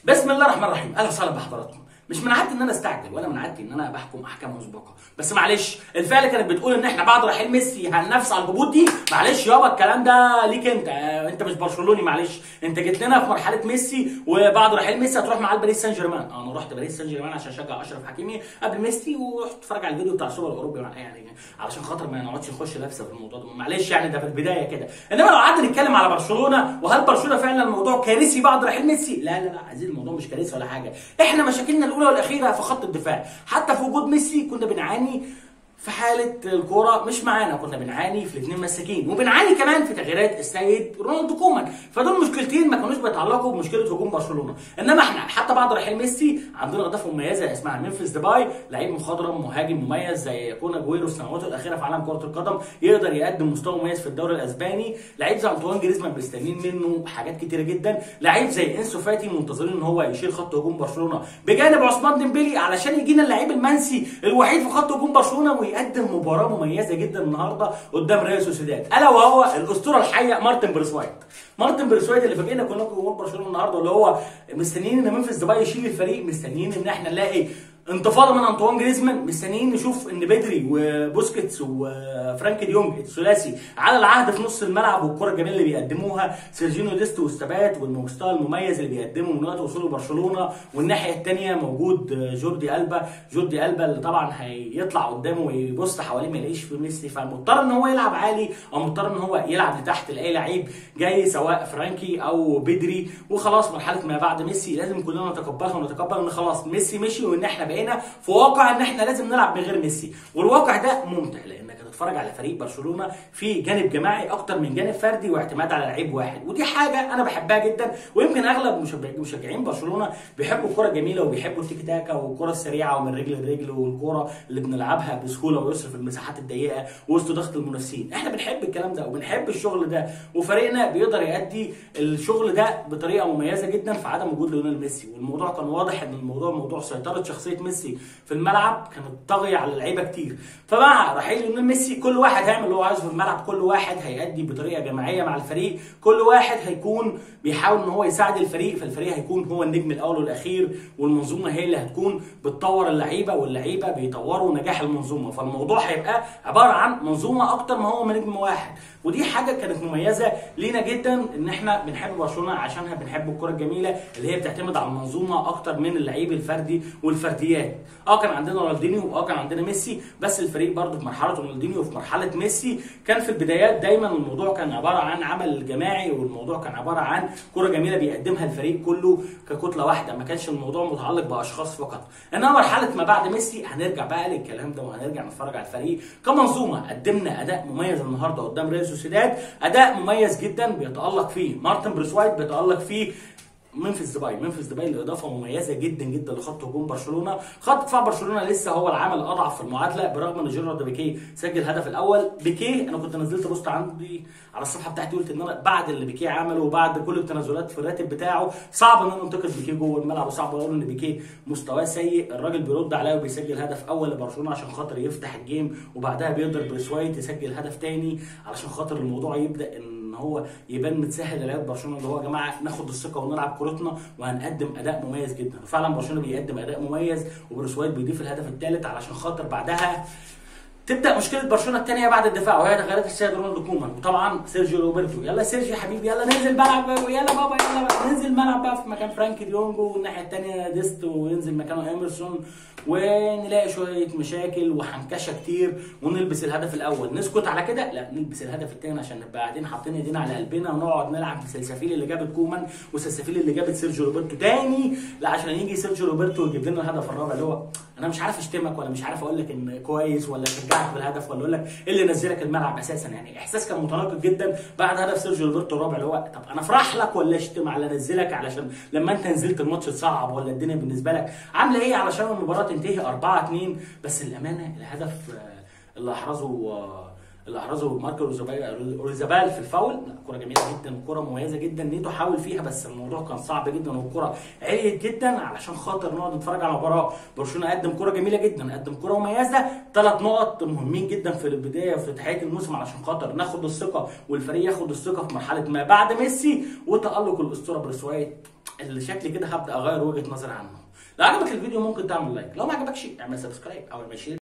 بسم الله الرحمن الرحيم اهلا وسهلا بحضراتكم مش من عادتي ان انا استعجل ولا من عادتي ان انا بحكم احكام مسبقه بس معلش الفعل كانت بتقول ان احنا بعد رحيل ميسي هننافس على الهبوط دي معلش يابا الكلام ده ليك انت آه، انت مش برشلوني معلش انت جيت لنا في مرحله ميسي وبعد رحيل ميسي هتروح معاه باريس سان جيرمان آه، انا رحت باريس سان جيرمان عشان اشجع اشرف حكيمي قبل ميسي ورحت اتفرج على الفيديو بتاع السوبر الاوروبي مع- يعني علشان خاطر ما نقعدش نخش لابسه في الموضوع ده معلش يعني ده في البدايه كده انما لو قعدنا نتكلم على برشلونه وهل برشلونه فعلا الموضوع كارثي بعد رحيل ميسي لا لا لا عايزين الموضوع مش كارثي ولا حاجه احنا مشاكلنا الاولى والاخيره في خط الدفاع حتى في وجود ميسي كنا بنعاني في حالة الكورة مش معانا كنا بنعاني في الاثنين مساكين وبنعاني كمان في تغييرات السيد رونالدو كومان فدول مشكلتين ما كانوش بيتعلقوا بمشكلة هجوم برشلونة انما احنا حتى بعد رحيل ميسي عندنا اضافة مميزة اسمها ممفيس ديباي لعيب مخضرم مهاجم مميز زي كون اجويرو في سنواته الاخيرة في عالم كرة القدم يقدر يقدم مستوى مميز في الدوري الاسباني لعيب زي انطوان جريزمان مستنيين منه حاجات كتيرة جدا لعيب زي انسو فاتي منتظرين ان هو يشيل خط هجوم برشلونة بجانب عثمان ديمبلي علشان يجينا اللعيب المنسي الوحيد في خط هجوم برشلونة ويقدم مباراة مميزة جدا النهارده قدام ريال سوسيداد الا وهو الاسطورة الحية مارتن برسوايت مارتن برسوايت اللي فاجئنا كلنا جمهور برشلونة النهارده اللي هو مستنيين ان منفذ ديباي يشيل الفريق مستنيين ان احنا نلاقي انتفاضه من انطوان جريزمان مستنيين نشوف ان بدري وبوسكيتس وفرانك ديونج الثلاثي على العهد في نص الملعب والكره الجميله اللي بيقدموها سيرجينيو ديست والثبات والمستوى المميز اللي بيقدمه من وقت وصوله برشلونه والناحيه الثانيه موجود جوردي البا جوردي البا اللي طبعا هيطلع قدامه ويبص حواليه ما يلاقيش في ميسي فمضطر ان هو يلعب عالي او مضطر ان هو يلعب لتحت لاي لعيب جاي سواء فرانكي او بدري وخلاص مرحله ما بعد ميسي لازم كلنا نتقبلها ونتقبل ان خلاص ميسي مشي وان احنا بقينا في واقع ان احنا لازم نلعب من غير ميسي والواقع ده ممتع لانك هتتفرج على فريق برشلونه في جانب جماعي اكتر من جانب فردي واعتماد على لعيب واحد ودي حاجه انا بحبها جدا ويمكن اغلب مشجع- مشجعين برشلونه بيحبوا الكره الجميله وبيحبوا التيكي تاكا والكره السريعه ومن رجل لرجل والكره اللي بنلعبها بسهوله ويسر في المساحات الضيقه وسط ضغط المنافسين احنا بنحب الكلام ده وبنحب الشغل ده وفريقنا بيقدر يأدي الشغل ده بطريقه مميزه جدا في عدم وجود ليونيل ميسي والموضوع كان واضح ان الموضوع موضوع سيطره شخصيه ميسي في الملعب كانت طاغيه على اللعيبه كتير فمع رحيل ليونيل ميسي كل واحد هيعمل اللي هو عايزه في الملعب كل واحد هيأدي بطريقه جماعيه مع الفريق كل واحد هيكون بيحاول ان هو يساعد الفريق فالفريق هيكون هو النجم الاول والاخير والمنظومه هي اللي هتكون بتطور اللعيبه واللعيبه بيطوروا نجاح المنظومه فالموضوع هيبقى عباره عن منظومه اكتر ما هو من نجم واحد ودي حاجه كانت مميزه لينا جدا ان احنا بنحب برشلونه عشانها بنحب الكره الجميله اللي هي بتعتمد على المنظومه اكتر من اللعيب الفردي والفرديات اه كان عندنا رونالدينيو واه كان عندنا ميسي بس الفريق برضه في مرحله رونالدينيو وفي مرحله ميسي كان في البدايات دايما الموضوع كان عباره عن عمل جماعي والموضوع كان عباره عن كره جميله بيقدمها الفريق كله ككتله واحده ما كانش الموضوع متعلق باشخاص فقط انما مرحله ما بعد ميسي هنرجع بقى للكلام ده وهنرجع نتفرج على الفريق كمنظومه قدمنا اداء مميز النهارده قدام ريال سوسيداد اداء مميز جدا بيتالق فيه مارتن بريسوايت بيتالق فيه منفذ دبي منفذ دبي الاضافه مميزه جدا جدا لخط هجوم برشلونه خط دفاع برشلونه لسه هو العامل الاضعف في المعادله برغم ان جيرارد بيكيه سجل الهدف الاول بيكيه انا كنت نزلت بوست عندي على الصفحه بتاعتي قلت ان انا بعد اللي بيكيه عمله وبعد كل التنازلات في الراتب بتاعه صعب ان انا انتقد بيكيه جوه الملعب وصعب اقول ان بيكيه مستواه سيء الراجل بيرد عليا وبيسجل هدف اول لبرشلونه عشان خاطر يفتح الجيم وبعدها بيقدر بريسوايت يسجل هدف تاني علشان خاطر الموضوع يبدا ان ان هو يبان متسهل لعيبه برشلونه اللي هو يا جماعه ناخد الثقه ونلعب كورتنا وهنقدم اداء مميز جدا وفعلا برشلونه بيقدم اداء مميز وبروسوايت بيضيف الهدف الثالث علشان خاطر بعدها تبدا مشكله برشلونه الثانيه بعد الدفاع وهي تغييرات السيد رونالدو كومان وطبعا سيرجيو روبرتو يلا سيرجيو يا حبيبي يلا ننزل ملعب بقى يلا بابا يلا بقى ننزل ملعب بقى في مكان فرانك ديونج والناحيه الثانيه ديست وينزل مكانه ايمرسون ونلاقي شويه مشاكل وحنكشه كتير ونلبس الهدف الاول نسكت على كده لا نلبس الهدف الثاني عشان نبقى قاعدين حاطين ايدينا على قلبنا ونقعد نلعب بسلسفيل اللي جابت كومان وسلسفيل اللي جابت سيرجيو روبرتو تاني لا عشان يجي سيرجيو روبرتو ويجيب لنا الهدف الرابع اللي هو انا مش عارف اشتمك ولا مش عارف اقول لك ان كويس ولا اشجعك بالهدف ولا اقول لك ايه اللي نزلك الملعب اساسا يعني احساس كان متناقض جدا بعد هدف سيرجيو روبرتو الرابع اللي هو طب انا افرح لك ولا اشتم على انزلك علشان لما انت نزلت الماتش صعب ولا الدنيا بالنسبه لك عامله ايه علشان المباراه تنتهي 4 2 بس الامانه الهدف آه، اللي احرزه آه، اللي احرزه ماركو روزابال روزابال في الفاول لا كره جميله جدا وكره مميزه جدا نيتو حاول فيها بس الموضوع كان صعب جدا والكره عليت جدا علشان خاطر نقعد نتفرج على مباراه برشلونه قدم كره جميله جدا قدم كره مميزه ثلاث نقط مهمين جدا في البدايه وفي نهايه الموسم علشان خاطر ناخد الثقه والفريق ياخد الثقه في مرحله ما بعد ميسي وتالق الاسطوره برسوايت اللي شكلي كده هبدا اغير وجهه نظري عنه لو عجبك الفيديو ممكن تعمل لايك لو ما عجبكش اعمل سبسكرايب او اعمل شير